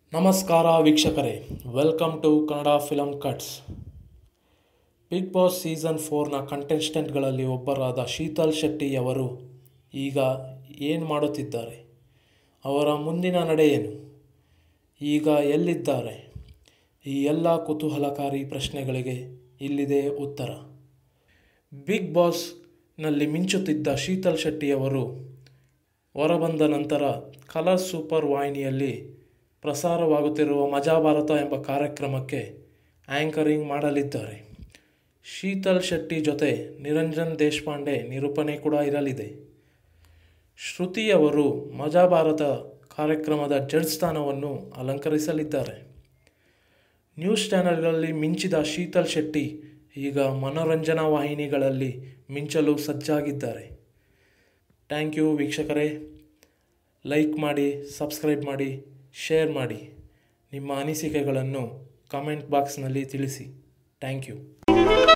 ನಮಸ್ಕಾರ ವೀಕ್ಷಕರೇ welcome to Kannada film cuts big boss season ಫೋರ್ನ ಕಂಟೆಸ್ಟೆಂಟ್ಗಳಲ್ಲಿ ಒಬ್ಬರಾದ ಶೀತಲ್ ಶೆಟ್ಟಿಯವರು ಈಗ ಏನು ಮಾಡುತ್ತಿದ್ದಾರೆ ಅವರ ಮುಂದಿನ ನಡೆ ಏನು ಈಗ ಎಲ್ಲಿದ್ದಾರೆ ಈ ಎಲ್ಲ ಕುತೂಹಲಕಾರಿ ಪ್ರಶ್ನೆಗಳಿಗೆ ಇಲ್ಲಿದೆ ಉತ್ತರ ಬಿಗ್ ಬಾಸ್ನಲ್ಲಿ ಮಿಂಚುತ್ತಿದ್ದ ಶೀತಲ್ ಶೆಟ್ಟಿಯವರು ಹೊರಬಂದ ನಂತರ ಕಲರ್ ಸೂಪರ್ ವಾಹಿನಿಯಲ್ಲಿ ಪ್ರಸಾರವಾಗುತ್ತಿರುವ ಮಜಾ ಭಾರತ ಎಂಬ ಕಾರ್ಯಕ್ರಮಕ್ಕೆ ಆ್ಯಂಕರಿಂಗ್ ಮಾಡಲಿದ್ದಾರೆ ಶೀತಲ್ ಶೆಟ್ಟಿ ಜೊತೆ ನಿರಂಜನ್ ದೇಶಪಾಂಡೆ ನಿರೂಪಣೆ ಕೂಡ ಇರಲಿದೆ ಶ್ರುತಿಯವರು ಮಜಾ ಭಾರತ ಕಾರ್ಯಕ್ರಮದ ಜಡ್ಜ್ ಸ್ಥಾನವನ್ನು ಅಲಂಕರಿಸಲಿದ್ದಾರೆ ನ್ಯೂಸ್ ಚಾನೆಲ್ಗಳಲ್ಲಿ ಮಿಂಚಿದ ಶೀತಲ್ ಶೆಟ್ಟಿ ಈಗ ಮನೋರಂಜನಾ ವಾಹಿನಿಗಳಲ್ಲಿ ಮಿಂಚಲು ಸಜ್ಜಾಗಿದ್ದಾರೆ ಥ್ಯಾಂಕ್ ಯು ವೀಕ್ಷಕರೇ ಲೈಕ್ ಮಾಡಿ ಸಬ್ಸ್ಕ್ರೈಬ್ ಮಾಡಿ ಶೇರ್ ಮಾಡಿ ನಿಮ್ಮ ಅನಿಸಿಕೆಗಳನ್ನು ಕಮೆಂಟ್ ಬಾಕ್ಸ್ನಲ್ಲಿ ತಿಳಿಸಿ ಥ್ಯಾಂಕ್ ಯು